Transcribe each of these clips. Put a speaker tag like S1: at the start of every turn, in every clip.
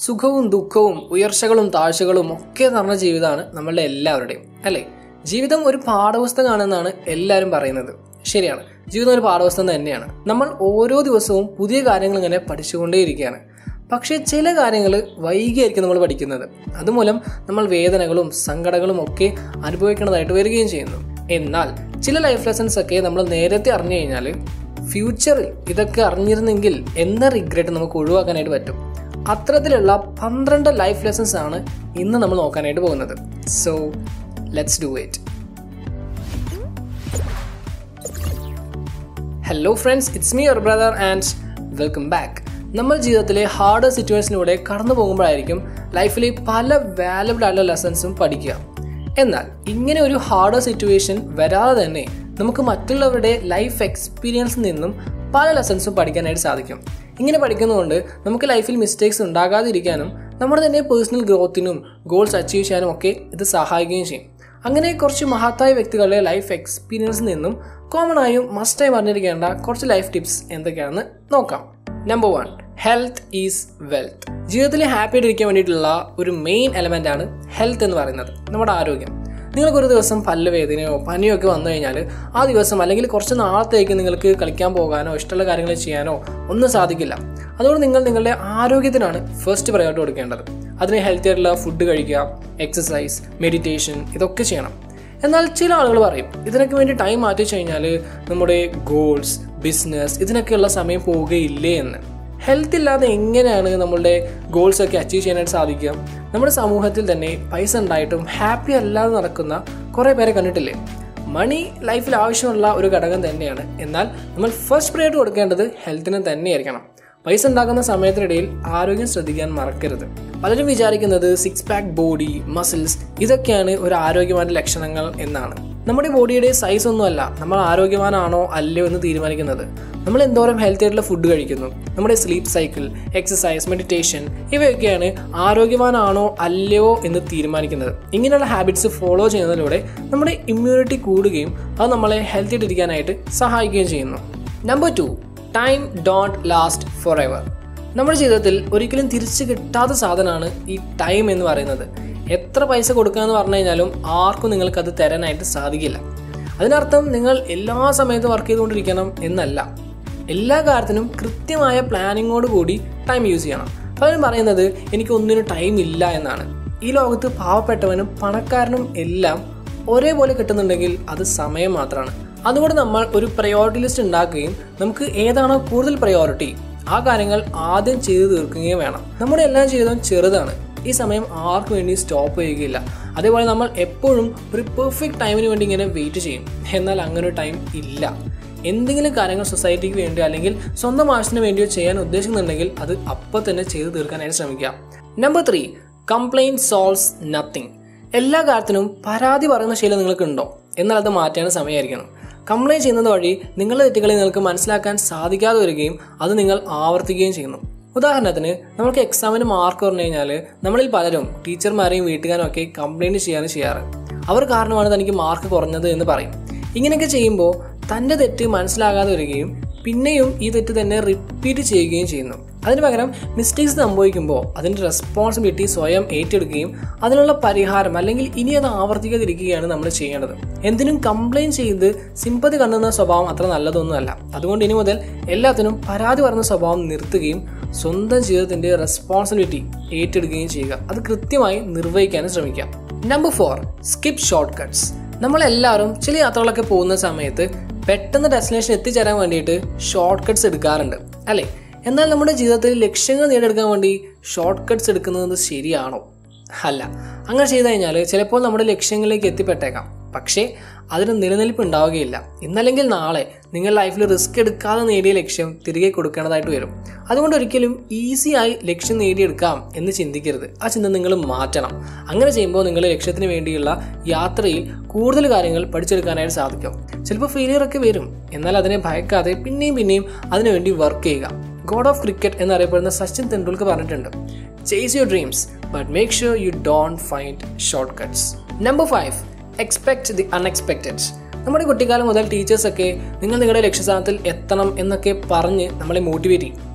S1: സുഖവും ദുഃഖവും ഉയർച്ചകളും താഴ്ചകളും ഒക്കെ നിറഞ്ഞ ജീവിതമാണ് നമ്മളുടെ എല്ലാവരുടെയും അല്ലേ ജീവിതം ഒരു പാഠപുസ്തകമാണെന്നാണ് എല്ലാവരും പറയുന്നത് ശരിയാണ് ജീവിതം ഒരു പാഠപുസ്തകം തന്നെയാണ് നമ്മൾ ഓരോ ദിവസവും പുതിയ കാര്യങ്ങൾ ഇങ്ങനെ പഠിച്ചുകൊണ്ടേയിരിക്കുകയാണ് പക്ഷേ ചില കാര്യങ്ങൾ വൈകിയായിരിക്കും നമ്മൾ പഠിക്കുന്നത് അതുമൂലം നമ്മൾ വേദനകളും സങ്കടങ്ങളും ഒക്കെ അനുഭവിക്കേണ്ടതായിട്ട് വരികയും ചെയ്യുന്നു എന്നാൽ ചില ലൈഫ് ലെസൺസ് ഒക്കെ നമ്മൾ നേരത്തെ അറിഞ്ഞു കഴിഞ്ഞാൽ ഫ്യൂച്ചറിൽ ഇതൊക്കെ അറിഞ്ഞിരുന്നെങ്കിൽ എന്ന റിഗ്രറ്റ് നമുക്ക് ഒഴിവാക്കാനായിട്ട് പറ്റും അത്തരത്തിലുള്ള പന്ത്രണ്ട് ലൈഫ് ലെസൺസ് ആണ് ഇന്ന് നമ്മൾ നോക്കാനായിട്ട് പോകുന്നത് so let's do it hello friends it's me your brother and welcome back നമ്മൾ ജീവിതത്തിലെ ഹാർഡ് സിറ്റുവേഷനിലൂടെ കടന്നു പോകുമ്പോഴായിരിക്കും ലൈഫിലെ പല വാല്യബിൾ ആയിട്ടുള്ള ലെസൺസും പഠിക്കുക എന്നാൽ ഇങ്ങനെ ഒരു ഹാർഡ് സിറ്റുവേഷൻ വരാതെ തന്നെ നമുക്ക് മറ്റുള്ളവരുടെ ലൈഫ് എക്സ്പീരിയൻസിൽ നിന്നും പല ലെസൺസും പഠിക്കാനായിട്ട് സാധിക്കും ഇങ്ങനെ പഠിക്കുന്നതുകൊണ്ട് നമുക്ക് ലൈഫിൽ മിസ്റ്റേക്സ് ഉണ്ടാകാതിരിക്കാനും നമ്മുടെ തന്നെ പേഴ്സണൽ ഗ്രോത്തിനും ഗോൾസ് അച്ചീവ് ചെയ്യാനും ഒക്കെ ഇത് സഹായിക്കുകയും ചെയ്യും അങ്ങനെ കുറച്ച് മഹത്തായ വ്യക്തികളുടെ ലൈഫ് എക്സ്പീരിയൻസിൽ നിന്നും കോമൺ ആയും മസ്റ്റായും അറിഞ്ഞിരിക്കേണ്ട കുറച്ച് ലൈഫ് ടിപ്സ് എന്തൊക്കെയാണെന്ന് നോക്കാം number one health is wealth ജീവിതത്തിൽ ഹാപ്പി ആയിട്ടിരിക്കാൻ വേണ്ടിയിട്ടുള്ള ഒരു മെയിൻ എലമെന്റ് ആണ് ഹെൽത്ത് എന്ന് പറയുന്നത് നമ്മുടെ ആരോഗ്യം നിങ്ങൾക്ക് ഒരു ദിവസം പല്ല് വേദനയോ പനിയോ ഒക്കെ വന്നു കഴിഞ്ഞാൽ ആ ദിവസം അല്ലെങ്കിൽ കുറച്ച് നാളത്തേക്ക് നിങ്ങൾക്ക് കളിക്കാൻ പോകാനോ ഇഷ്ടമുള്ള കാര്യങ്ങൾ ചെയ്യാനോ ഒന്നും സാധിക്കില്ല അതുകൊണ്ട് നിങ്ങൾ നിങ്ങളുടെ ആരോഗ്യത്തിനാണ് ഫസ്റ്റ് പ്രയോറിറ്റി കൊടുക്കേണ്ടത് അതിന് ഹെൽത്തി ആയിട്ടുള്ള ഫുഡ് കഴിക്കുക എക്സസൈസ് മെഡിറ്റേഷൻ ഇതൊക്കെ ചെയ്യണം എന്നാൽ ചില ആളുകൾ പറയും ഇതിനൊക്കെ വേണ്ടി ടൈം മാറ്റി കഴിഞ്ഞാൽ നമ്മുടെ ഗോൾസ് ബിസിനസ് ഇതിനൊക്കെയുള്ള സമയം പോവുകയില്ലേ എന്ന് ഹെൽത്ത് ഇല്ലാതെ എങ്ങനെയാണ് നമ്മളുടെ ഗോൾസ് ഒക്കെ അച്ചീവ് ചെയ്യാനായിട്ട് സാധിക്കുക നമ്മുടെ സമൂഹത്തിൽ തന്നെ പൈസ ഉണ്ടായിട്ടും ഹാപ്പി അല്ലാതെ നടക്കുന്ന കുറേ പേരെ കണ്ടിട്ടില്ലേ മണി ലൈഫിൽ ആവശ്യമുള്ള ഒരു ഘടകം തന്നെയാണ് എന്നാൽ നമ്മൾ ഫസ്റ്റ് പ്രയോറിറ്റി കൊടുക്കേണ്ടത് ഹെൽത്തിന് തന്നെയായിരിക്കണം പൈസ ഉണ്ടാക്കുന്ന സമയത്തിനിടയിൽ ആരോഗ്യം ശ്രദ്ധിക്കാൻ മറക്കരുത് പലരും വിചാരിക്കുന്നത് സിക്സ് പാക്ക് ബോഡി മസിൽസ് ഇതൊക്കെയാണ് ഒരു ആരോഗ്യവാന്റെ ലക്ഷണങ്ങൾ എന്നാണ് നമ്മുടെ ബോഡിയുടെ സൈസ് ഒന്നുമല്ല നമ്മൾ ആരോഗ്യവാനാണോ അല്ലയോ എന്ന് തീരുമാനിക്കുന്നത് നമ്മൾ എന്തോരം ഹെൽത്തി ആയിട്ടുള്ള ഫുഡ് കഴിക്കുന്നു നമ്മുടെ സ്ലീപ്പ് സൈക്കിൾ എക്സസൈസ് മെഡിറ്റേഷൻ ഇവയൊക്കെയാണ് ആരോഗ്യവാനാണോ അല്ലയോ എന്ന് തീരുമാനിക്കുന്നത് ഇങ്ങനെയുള്ള ഹാബിറ്റ്സ് ഫോളോ ചെയ്യുന്നതിലൂടെ നമ്മുടെ ഇമ്മ്യൂണിറ്റി കൂടുകയും അത് നമ്മളെ ഹെൽത്തി ആയിട്ടിരിക്കാനായിട്ട് സഹായിക്കുകയും ചെയ്യുന്നു number two time don't last forever നമ്മുടെ ജീവിതത്തിൽ ഒരിക്കലും തിരിച്ചു കിട്ടാത്ത സാധനമാണ് ഈ ടൈം എന്ന് പറയുന്നത് എത്ര പൈസ കൊടുക്കാന്ന് പറഞ്ഞു കഴിഞ്ഞാലും ആർക്കും നിങ്ങൾക്ക് അത് തരാനായിട്ട് സാധിക്കില്ല അതിനർത്ഥം നിങ്ങൾ എല്ലാ സമയത്തും വർക്ക് ചെയ്തുകൊണ്ടിരിക്കണം എന്നല്ല എല്ലാ കാര്യത്തിനും കൃത്യമായ പ്ലാനിങ്ങോട് കൂടി ടൈം യൂസ് ചെയ്യണം പലരും പറയുന്നത് എനിക്ക് ഒന്നിനും ടൈം ഇല്ല എന്നാണ് ഈ ലോകത്ത് പാവപ്പെട്ടവനും പണക്കാരനും എല്ലാം ഒരേപോലെ കിട്ടുന്നുണ്ടെങ്കിൽ അത് സമയം മാത്രമാണ് അതുകൊണ്ട് നമ്മൾ ഒരു പ്രയോറിറ്റി ലിസ്റ്റ് ഉണ്ടാക്കുകയും നമുക്ക് ഏതാണോ കൂടുതൽ പ്രയോറിറ്റി ആ കാര്യങ്ങൾ ആദ്യം ചെയ്തു തീർക്കുകയും വേണം നമ്മുടെ എല്ലാ ജീവിതവും ചെറുതാണ് ഈ സമയം ആർക്കും വേണ്ടി സ്റ്റോപ്പ് ചെയ്യുകയില്ല അതേപോലെ നമ്മൾ എപ്പോഴും ഒരു പെർഫെക്റ്റ് ടൈമിന് വേണ്ടി ഇങ്ങനെ വെയിറ്റ് ചെയ്യും എന്നാൽ അങ്ങനെ ഒരു ടൈം ഇല്ല എന്തെങ്കിലും കാര്യങ്ങൾ സൊസൈറ്റിക്ക് വേണ്ടിയോ അല്ലെങ്കിൽ സ്വന്തം ആവശ്യത്തിന് വേണ്ടിയോ ചെയ്യാൻ ഉദ്ദേശിക്കുന്നുണ്ടെങ്കിൽ അത് അപ്പോൾ തന്നെ ചെയ്തു തീർക്കാനായിട്ട് ശ്രമിക്കുക number three complaint solves nothing എല്ലാ കാര്യത്തിനും പരാതി പറയുന്ന ശീലം നിങ്ങൾക്കുണ്ടോ എന്നാൽ അത് മാറ്റാൻ സമയമായിരിക്കണം കംപ്ലൈൻറ്റ് ചെയ്യുന്നത് വഴി നിങ്ങളുടെ തെറ്റുകളെ നിങ്ങൾക്ക് മനസ്സിലാക്കാൻ സാധിക്കാതെ വരികയും അത് നിങ്ങൾ ആവർത്തിക്കുകയും ചെയ്യുന്നു ഉദാഹരണത്തിന് നമുക്ക് എക്സാമിന് മാർക്ക് പറഞ്ഞു കഴിഞ്ഞാൽ നമ്മളിൽ പലരും ടീച്ചർമാരെയും വീട്ടുകാരും ഒക്കെ കംപ്ലൈൻറ്റ് ചെയ്യാൻ ചെയ്യാറ് അവർ കാരണമാണ് തനിക്ക് മാർക്ക് കുറഞ്ഞത് എന്ന് പറയും ഇങ്ങനെയൊക്കെ ചെയ്യുമ്പോൾ തൻ്റെ തെറ്റ് മനസ്സിലാകാതെ വരികയും പിന്നെയും ഈ തെറ്റ് തന്നെ റിപ്പീറ്റ് ചെയ്യുകയും ചെയ്യുന്നു അതിന് പകരം മിസ്റ്റേക്സ് സംഭവിക്കുമ്പോൾ അതിൻ്റെ റെസ്പോൺസിബിലിറ്റി സ്വയം ഏറ്റെടുക്കുകയും അതിനുള്ള പരിഹാരം അല്ലെങ്കിൽ ഇനി അത് ആവർത്തിക്കാതിരിക്കുകയാണ് നമ്മൾ ചെയ്യേണ്ടത് എന്തിനും കംപ്ലൈൻറ്റ് ചെയ്ത് സിമ്പതി കണ്ടെന്ന സ്വഭാവം അത്ര നല്ലതൊന്നുമല്ല അതുകൊണ്ട് ഇനി മുതൽ എല്ലാത്തിനും പരാതി പറയുന്ന സ്വഭാവം നിർത്തുകയും സ്വന്തം ജീവിതത്തിൻ്റെ റെസ്പോൺസിബിലിറ്റി ഏറ്റെടുക്കുകയും ചെയ്യുക അത് കൃത്യമായി നിർവഹിക്കാനും ശ്രമിക്കാം number four skip shortcuts നമ്മളെല്ലാവരും ചില യാത്രകളൊക്കെ പോകുന്ന സമയത്ത് പെട്ടെന്ന് ഡെസ്റ്റിനേഷൻ എത്തിച്ചേരാൻ വേണ്ടിയിട്ട് ഷോർട്ട് കട്ട്സ് എടുക്കാറുണ്ട് അല്ലേ എന്നാൽ നമ്മുടെ ജീവിതത്തിൽ ലക്ഷ്യങ്ങൾ നേടിയെടുക്കാൻ വേണ്ടി ഷോർട്ട് കട്ട്സ് എടുക്കുന്നത് ശരിയാണോ അല്ല അങ്ങനെ ചെയ്തു കഴിഞ്ഞാൽ ചിലപ്പോൾ നമ്മുടെ ലക്ഷ്യങ്ങളിലേക്ക് എത്തിപ്പെട്ടേക്കാം പക്ഷേ അതിന് നിലനിൽപ്പ് ഉണ്ടാവുകയില്ല ഇന്നല്ലെങ്കിൽ നാളെ നിങ്ങൾ ലൈഫിൽ റിസ്ക് എടുക്കാതെ നേടിയ ലക്ഷ്യം തിരികെ കൊടുക്കേണ്ടതായിട്ട് വരും അതുകൊണ്ട് ഒരിക്കലും ഈസിയായി ലക്ഷ്യം നേടിയെടുക്കാം എന്ന് ചിന്തിക്കരുത് ആ ചിന്ത നിങ്ങൾ മാറ്റണം അങ്ങനെ ചെയ്യുമ്പോൾ നിങ്ങളുടെ ലക്ഷ്യത്തിന് വേണ്ടിയുള്ള യാത്രയിൽ കൂടുതൽ കാര്യങ്ങൾ പഠിച്ചെടുക്കാനായിട്ട് സാധിക്കും ചിലപ്പോൾ ഫെയിലിയർ ഒക്കെ വരും എന്നാൽ അതിനെ ഭയക്കാതെ പിന്നെയും പിന്നെയും അതിനുവേണ്ടി വർക്ക് ചെയ്യുക ഗോഡ് ഓഫ് ക്രിക്കറ്റ് എന്നറിയപ്പെടുന്ന സച്ചിൻ തെണ്ടുൽക്കർ പറഞ്ഞിട്ടുണ്ട് chase your dreams but make sure you don't find shortcuts number five expect the unexpected നമ്മുടെ കുട്ടിക്കാലം മുതൽ ടീച്ചേഴ്സൊക്കെ നിങ്ങൾ നിങ്ങളുടെ ലക്ഷ്യസ്ഥാനത്തിൽ എത്തണം എന്നൊക്കെ പറഞ്ഞ് നമ്മളെ മോട്ടിവേറ്റ് ചെയ്യും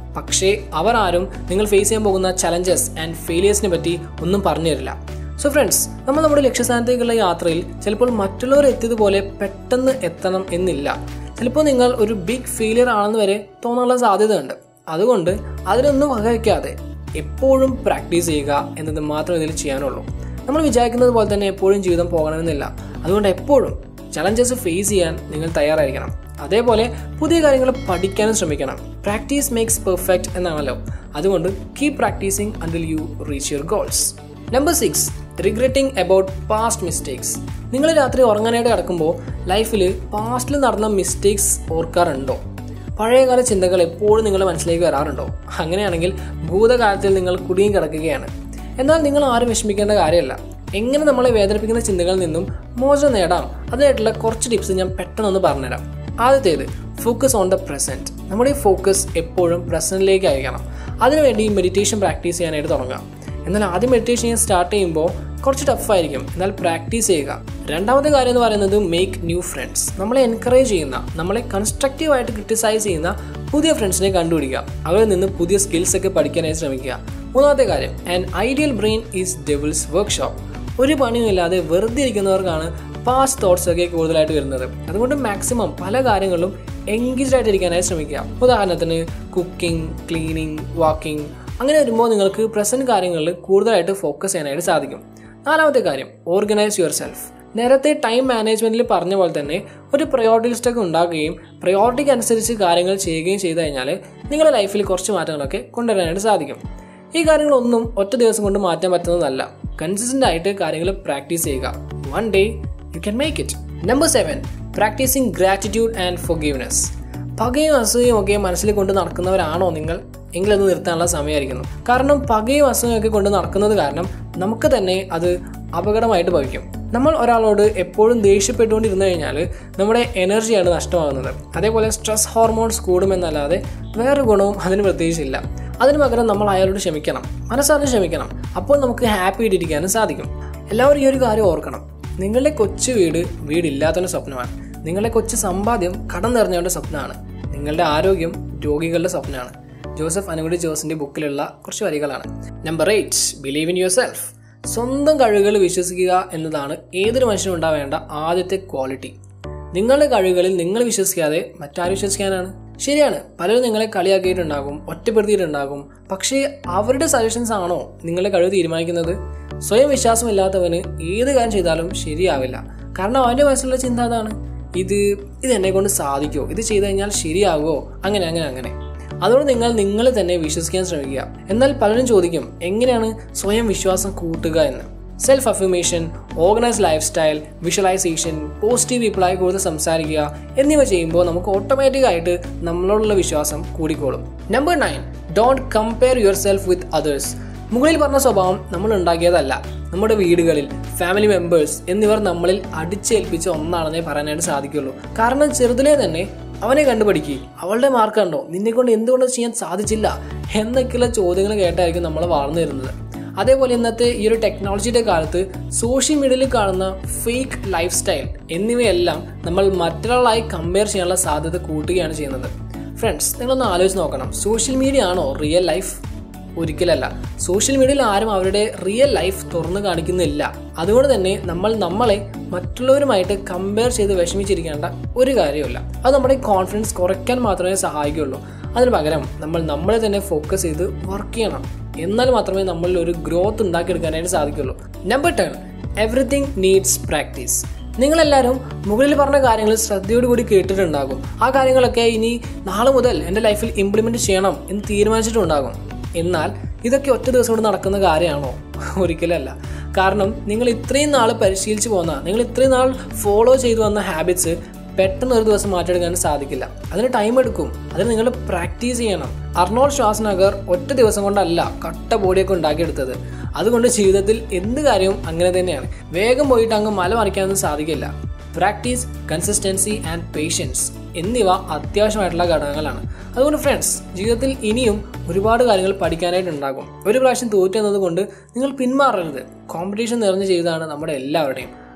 S1: പക്ഷേ അവർ ആരും നിങ്ങൾ ഫേസ് ചെയ്യാൻ പോകുന്ന ചലഞ്ചസ് ആൻഡ് ഫെയിലിയേഴ്സിനെ പറ്റി ഒന്നും പറഞ്ഞു തരില്ല സോ ഫ്രണ്ട്സ് നമ്മൾ നമ്മുടെ ലക്ഷ്യസ്ഥാനത്തേക്കുള്ള യാത്രയിൽ ചിലപ്പോൾ മറ്റുള്ളവർ എത്തിയതുപോലെ പെട്ടെന്ന് എത്തണം എന്നില്ല ചിലപ്പോൾ നിങ്ങൾ ഒരു ബിഗ് ഫെയിലിയർ ആണെന്ന് വരെ തോന്നാനുള്ള സാധ്യതയുണ്ട് അതുകൊണ്ട് അതിനൊന്നും വകവയ്ക്കാതെ എപ്പോഴും പ്രാക്ടീസ് ചെയ്യുക എന്നത് മാത്രമേ ഇതിൽ ചെയ്യാനുള്ളൂ നമ്മൾ വിചാരിക്കുന്നത് പോലെ തന്നെ എപ്പോഴും ജീവിതം പോകണമെന്നില്ല അതുകൊണ്ട് എപ്പോഴും ചലഞ്ചസ് ഫേസ് ചെയ്യാൻ നിങ്ങൾ തയ്യാറായിരിക്കണം അതേപോലെ പുതിയ കാര്യങ്ങൾ പഠിക്കാനും ശ്രമിക്കണം പ്രാക്ടീസ് മേക്സ് പെർഫെക്റ്റ് എന്നാണല്ലോ അതുകൊണ്ട് keep practising until you reach your goals number six regretting about past mistakes നിങ്ങൾ രാത്രി ഉറങ്ങാനായിട്ട് കിടക്കുമ്പോൾ ലൈഫിൽ പാസ്റ്റിൽ നടന്ന മിസ്റ്റേക്സ് ഓർക്കാറുണ്ടോ പഴയകാല ചിന്തകൾ എപ്പോഴും നിങ്ങളുടെ മനസ്സിലേക്ക് വരാറുണ്ടോ അങ്ങനെയാണെങ്കിൽ ഭൂതകാലത്തിൽ നിങ്ങൾ കുടുങ്ങി കിടക്കുകയാണ് എന്നാൽ നിങ്ങൾ ആരും വിഷമിക്കേണ്ട കാര്യമല്ല എങ്ങനെ നമ്മളെ വേദനിപ്പിക്കുന്ന ചിന്തകളിൽ നിന്നും മോചനം നേടാം അതിനായിട്ടുള്ള കുറച്ച് ടിപ്സ് ഞാൻ പെട്ടെന്നൊന്ന് പറഞ്ഞുതരാം ആദ്യത്തേത് ഫോക്കസ് ഓൺ ദ പ്രസൻറ്റ് നമ്മുടെ ഈ ഫോക്കസ് എപ്പോഴും പ്രസൻറ്റിലേക്ക് അയക്കണം അതിനുവേണ്ടി മെഡിറ്റേഷൻ പ്രാക്ടീസ് ചെയ്യാനായിട്ട് തുടങ്ങാം എന്നാൽ ആദ്യം മെഡിറ്റേഷൻ ചെയ്യാൻ സ്റ്റാർട്ട് ചെയ്യുമ്പോൾ കുറച്ച് ടഫായിരിക്കും എന്നാൽ പ്രാക്ടീസ് ചെയ്യുക രണ്ടാമത്തെ കാര്യം എന്ന് പറയുന്നത് മേക്ക് ന്യൂ ഫ്രണ്ട്സ് നമ്മളെ എൻകറേജ് ചെയ്യുന്ന നമ്മളെ കൺസ്ട്രക്റ്റീവായിട്ട് ക്രിട്ടിസൈസ് ചെയ്യുന്ന പുതിയ ഫ്രണ്ട്സിനെ കണ്ടുപിടിക്കുക അവരിൽ നിന്ന് പുതിയ സ്കിൽസ് ഒക്കെ പഠിക്കാനായി ശ്രമിക്കുക മൂന്നാമത്തെ കാര്യം and ideal brain is devil's workshop ഒരു പണിയുമില്ലാതെ വെറുതെ ഇരിക്കുന്നവർക്കാണ് പാസ്റ്റ് തോട്ട്സ് ഒക്കെ കൂടുതലായിട്ട് വരുന്നത് അതുകൊണ്ട് മാക്സിമം പല കാര്യങ്ങളിലും എൻഗേജ്ഡ് ആയിട്ട് ഇരിക്കാനായി ശ്രമിക്കുക ഉദാഹരണത്തിന് കുക്കിംഗ് ക്ലീനിങ് വാക്കിംഗ് അങ്ങനെ വരുമ്പോൾ നിങ്ങൾക്ക് പ്രസന്റ് കാര്യങ്ങളിൽ കൂടുതലായിട്ട് ഫോക്കസ് ചെയ്യാനായിട്ട് സാധിക്കും നാലാമത്തെ കാര്യം ഓർഗനൈസ് യുവർ സെൽഫ് നേരത്തെ ടൈം മാനേജ്മെന്റിൽ പറഞ്ഞ പോലെ തന്നെ ഒരു പ്രയോറിറ്റി ലിസ്റ്റ് ഒക്കെ ഉണ്ടാക്കുകയും പ്രയോറിറ്റിക്ക് അനുസരിച്ച് കാര്യങ്ങൾ ചെയ്യുകയും ചെയ്തു കഴിഞ്ഞാൽ നിങ്ങളുടെ ലൈഫിൽ കുറച്ച് മാറ്റങ്ങളൊക്കെ കൊണ്ടുവരാനായിട്ട് സാധിക്കും ഈ കാര്യങ്ങളൊന്നും ഒറ്റ ദിവസം കൊണ്ട് മാറ്റാൻ പറ്റുന്നതല്ല കൺസിസ്റ്റന്റ് ആയിട്ട് കാര്യങ്ങൾ പ്രാക്ടീസ് ചെയ്യുക one day you can make it number seven practising gratitude and forgiveness പകയും അസൂയയും ഒക്കെ മനസ്സിൽ കൊണ്ട് നടക്കുന്നവരാണോ നിങ്ങൾ എങ്കിലത് നിർത്താനുള്ള സമയമായിരിക്കുന്നു കാരണം പകയും അസൂയൊക്കെ കൊണ്ട് നടക്കുന്നത് കാരണം നമുക്ക് തന്നെ അത് അപകടമായിട്ട് ഭവിക്കും നമ്മൾ ഒരാളോട് എപ്പോഴും ദേഷ്യപ്പെട്ടുകൊണ്ടിരുന്നു കഴിഞ്ഞാൽ നമ്മുടെ എനർജിയാണ് നഷ്ടമാകുന്നത് അതേപോലെ സ്ട്രെസ് ഹോർമോൺസ് കൂടുമെന്നല്ലാതെ വേറെ ഗുണവും അതിന് പ്രത്യേകിച്ചില്ല അതിന് പകരം നമ്മൾ അയാളോട് ക്ഷമിക്കണം മനസ്സാണ് ക്ഷമിക്കണം അപ്പോൾ നമുക്ക് ഹാപ്പി ആയിട്ടിരിക്കാനും സാധിക്കും എല്ലാവരും ഈ ഒരു കാര്യം ഓർക്കണം നിങ്ങളുടെ കൊച്ചു വീട് വീടില്ലാത്തവൻ്റെ സ്വപ്നമാണ് നിങ്ങളുടെ കൊച്ചു സമ്പാദ്യം കടം നിറഞ്ഞവൻ്റെ സ്വപ്നമാണ് നിങ്ങളുടെ ആരോഗ്യം രോഗികളുടെ സ്വപ്നമാണ് ജോസഫ് അനുകുടി ജോസിന്റെ ബുക്കിലുള്ള കുറച്ച് വരികളാണ് number eight believe in yourself സ്വന്തം കഴിവുകൾ വിശ്വസിക്കുക എന്നതാണ് ഏതൊരു മനുഷ്യനും ഉണ്ടാവേണ്ട ആദ്യത്തെ ക്വാളിറ്റി നിങ്ങളുടെ കഴിവുകളിൽ നിങ്ങൾ വിശ്വസിക്കാതെ മറ്റാരും വിശ്വസിക്കാനാണ് ശരിയാണ് പലരും നിങ്ങളെ കളിയാക്കിയിട്ടുണ്ടാകും ഒറ്റപ്പെടുത്തിയിട്ടുണ്ടാകും പക്ഷേ അവരുടെ സജഷൻസ് ആണോ നിങ്ങളുടെ കഴിവ് തീരുമാനിക്കുന്നത് സ്വയം വിശ്വാസമില്ലാത്തവന് ഏത് കാര്യം ചെയ്താലും ശരിയാവില്ല കാരണം അവൻ്റെ മനസ്സിലുള്ള ചിന്ത അതാണ് ഇത് ഇത് എന്നെ കൊണ്ട് സാധിക്കുമോ ഇത് ചെയ്തു കഴിഞ്ഞാൽ ശരിയാകുമോ അങ്ങനെ അങ്ങനെ അങ്ങനെ അതുകൊണ്ട് നിങ്ങൾ നിങ്ങളെ തന്നെ വിശ്വസിക്കാൻ ശ്രമിക്കുക എന്നാൽ പലരും ചോദിക്കും എങ്ങനെയാണ് സ്വയം വിശ്വാസം കൂട്ടുക എന്ന് self affirmation organise lifestyle visualisation positive പീപ്പിളായി കൂടുതൽ സംസാരിക്കുക എന്നിവ ചെയ്യുമ്പോൾ നമുക്ക് ഓട്ടോമാറ്റിക് ആയിട്ട് നമ്മളോടുള്ള വിശ്വാസം കൂടിക്കോളും number nine don't compare yourself with others മുകളിൽ പറഞ്ഞ സ്വഭാവം നമ്മൾ ഉണ്ടാക്കിയതല്ല നമ്മുടെ വീടുകളിൽ ഫാമിലി മെമ്പേഴ്സ് എന്നിവർ നമ്മളിൽ അടിച്ചേൽപ്പിച്ച ഒന്നാണെന്നേ പറയാനായിട്ട് സാധിക്കുള്ളൂ കാരണം ചെറുതിലേ തന്നെ അവനെ കണ്ടുപഠിക്കുക അവളുടെ മാർക്ക് കണ്ടോ നിന്നെ കൊണ്ട് എന്തുകൊണ്ട് ചെയ്യാൻ സാധിച്ചില്ല എന്നൊക്കെയുള്ള ചോദ്യങ്ങൾ കേട്ടായിരിക്കും നമ്മൾ വളർന്നു വരുന്നത് അതേപോലെ ഇന്നത്തെ ഈ ഒരു ടെക്നോളജിയുടെ കാലത്ത് സോഷ്യൽ മീഡിയയിൽ കാണുന്ന ഫേക്ക് ലൈഫ് സ്റ്റൈൽ എന്നിവയെല്ലാം നമ്മൾ മറ്റൊരാളായി കമ്പയർ ചെയ്യാനുള്ള സാധ്യത കൂട്ടുകയാണ് ചെയ്യുന്നത് ഫ്രണ്ട്സ് നിങ്ങളൊന്ന് ആലോചിച്ച് നോക്കണം സോഷ്യൽ മീഡിയ ആണോ റിയൽ ലൈഫ് ഒരിക്കലല്ല സോഷ്യൽ മീഡിയയിൽ ആരും അവരുടെ റിയൽ ലൈഫ് തുറന്നു കാണിക്കുന്നില്ല അതുകൊണ്ട് തന്നെ നമ്മൾ നമ്മളെ മറ്റുള്ളവരുമായിട്ട് കമ്പയർ ചെയ്ത് വിഷമിച്ചിരിക്കേണ്ട ഒരു കാര്യമില്ല അത് നമ്മുടെ കോൺഫിഡൻസ് കുറയ്ക്കാൻ മാത്രമേ സഹായിക്കുള്ളൂ അതിന് പകരം നമ്മൾ നമ്മളെ തന്നെ ഫോക്കസ് ചെയ്ത് വർക്ക് ചെയ്യണം എന്നാൽ മാത്രമേ നമ്മളിൽ ഒരു ഗ്രോത്ത് ഉണ്ടാക്കിയെടുക്കാനായിട്ട് സാധിക്കുള്ളൂ number ten everything needs practice നിങ്ങളെല്ലാവരും മുകളിൽ പറഞ്ഞ കാര്യങ്ങൾ ശ്രദ്ധയോടുകൂടി കേട്ടിട്ടുണ്ടാകും ആ കാര്യങ്ങളൊക്കെ ഇനി നാളെ മുതൽ എൻ്റെ ലൈഫിൽ ഇംപ്ലിമെൻറ്റ് ചെയ്യണം എന്ന് തീരുമാനിച്ചിട്ടുണ്ടാകും എന്നാൽ ഇതൊക്കെ ഒറ്റ ദിവസം കൊണ്ട് നടക്കുന്ന കാര്യമാണോ ഒരിക്കലല്ല കാരണം നിങ്ങൾ ഇത്രയും നാൾ പരിശീലിച്ച് പോന്ന നിങ്ങൾ ഇത്രയും നാൾ ഫോളോ ചെയ്തു വന്ന ഹാബിറ്റ്സ് പെട്ടെന്ന് ഒരു ദിവസം മാറ്റിയെടുക്കാൻ സാധിക്കില്ല അതിന് ടൈം എടുക്കും അതിന് നിങ്ങൾ പ്രാക്ടീസ് ചെയ്യണം അർണോൾ ശ്വാസനഗർ ഒറ്റ ദിവസം കൊണ്ടല്ല കട്ട ബോഡിയൊക്കെ ഉണ്ടാക്കിയെടുത്തത് അതുകൊണ്ട് ജീവിതത്തിൽ എന്ത് കാര്യവും അങ്ങനെ തന്നെയാണ് വേഗം പോയിട്ട് അങ്ങ് മല മറിക്കാനൊന്നും സാധിക്കില്ല പ്രാക്ടീസ് കൺസിസ്റ്റൻസി ആൻഡ് പേഷ്യൻസ് എന്നിവ അത്യാവശ്യമായിട്ടുള്ള ഘടകങ്ങളാണ് അതുകൊണ്ട് ഫ്രണ്ട്സ് ജീവിതത്തിൽ ഇനിയും ഒരുപാട് കാര്യങ്ങൾ പഠിക്കാനായിട്ടുണ്ടാകും ഒരു പ്രാവശ്യം തോറ്റെന്നത് കൊണ്ട് നിങ്ങൾ പിന്മാറരുത് കോമ്പറ്റീഷൻ നിറഞ്ഞ ജീവിതമാണ് നമ്മുടെ എല്ലാവരുടെയും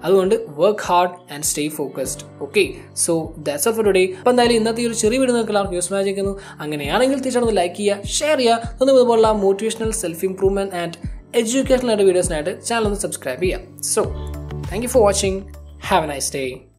S1: അതുകൊണ്ട് work hard and stay focused okay so that's of today അപ്പോൾ എന്തായാലും ഇന്നത്തെ ഈ ഒരു ചെറിയ വീഡിയോ നിങ്ങൾക്ക് എല്ലാവർക്കും യൂസ് മാജിക്കുന്നു അങ്ങനെയാണെങ്കിൽ തീർച്ചയായിട്ടും ലൈക്ക് ചെയ്യുക ഷെയർ ചെയ്യുക ഒന്നും ഇതുപോലുള്ള motivational self improvement and educational ആയിട്ട് വീഡിയോസിനായിട്ട് ചാനൽ ഒന്ന് സബ്സ്ക്രൈബ് ചെയ്യുക so thank you for watching have a nice day